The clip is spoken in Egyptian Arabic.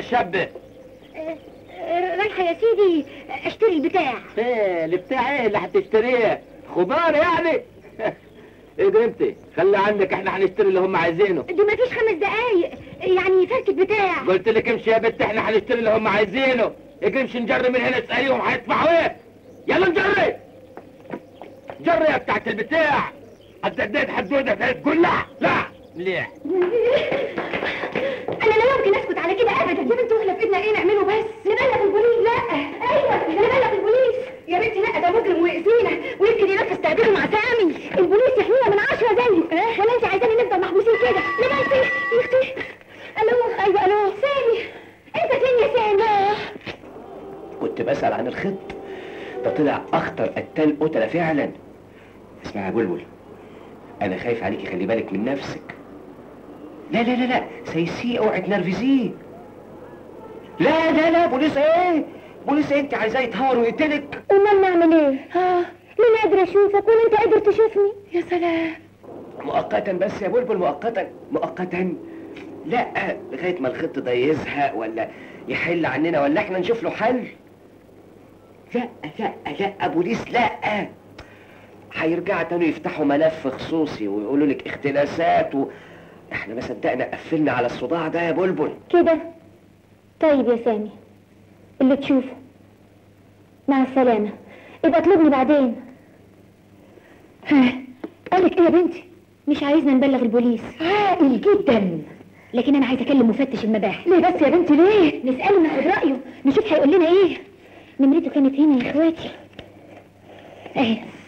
الشابة آه، آه، رايحة يا سيدي اشتري البتاع ايه اللي بتاع ايه اللي هتشتريه خضار يعني ايه ده انت خلي عندك احنا هنشتري اللي هم عايزينه دي ما فيش خمس دقايق يعني فركة بتاع قلت لك امشي يا بنت احنا هنشتري اللي هم عايزينه اجي امشي نجري من هنا اساليهم هيدفعوا ايه يلا نجري جري يا بتاعت البتاع انت اديت حدوده تقول لا لا مليح انا لا يمكن اسكت على كده ابدا يا بنت واحنا في ايدنا ايه نعمله بس نبلغ البوليس لا ايوه نبلغ البوليس يا بنتي لا ده مجرم ويأذينا ويمكن ينفذ تعبيره مع سامي البوليس يحمينا من عشرة زيه ولا انت عايزاني نفضل محبوسين كده لا بنتي يا اختي الو ايوه الو سامي انت فين يا سامي كنت بسأل عن الخط ده طلع اخطر قتال قتلة فعلا اسمع يا بلبل انا خايف عليكي خلي بالك من نفسك لا لا لا لا سيسي اوعي تنرفزيه لا لا لا بوليس ايه بوليس إيه؟ انت عايزاه يتهور ويقتلك امال نعمل ايه ها مين قادر اشوفك ولا انت قادر تشوفني يا سلام مؤقتا بس يا بلبل مؤقتا مؤقتا لا لغايه ما الخط ده يزهق ولا يحل عننا ولا احنا نشوف له حل لا لا لا بوليس لا هيرجعوا تاني يفتحوا ملف خصوصي ويقولوا لك اختلاسات و... احنا ما صدقنا قفلنا على الصداع ده يا بلبل كده طيب يا سامي اللي تشوفه مع السلامة يبقى اطلبني بعدين ها قالك ايه يا بنتي مش عايزنا نبلغ البوليس عاقل جدا لكن انا عايزه اكلم مفتش المباحث ليه بس يا بنتي ليه نساله ناخد رايه نشوف هيقول لنا ايه نمرته كانت هنا يا اخواتي اهي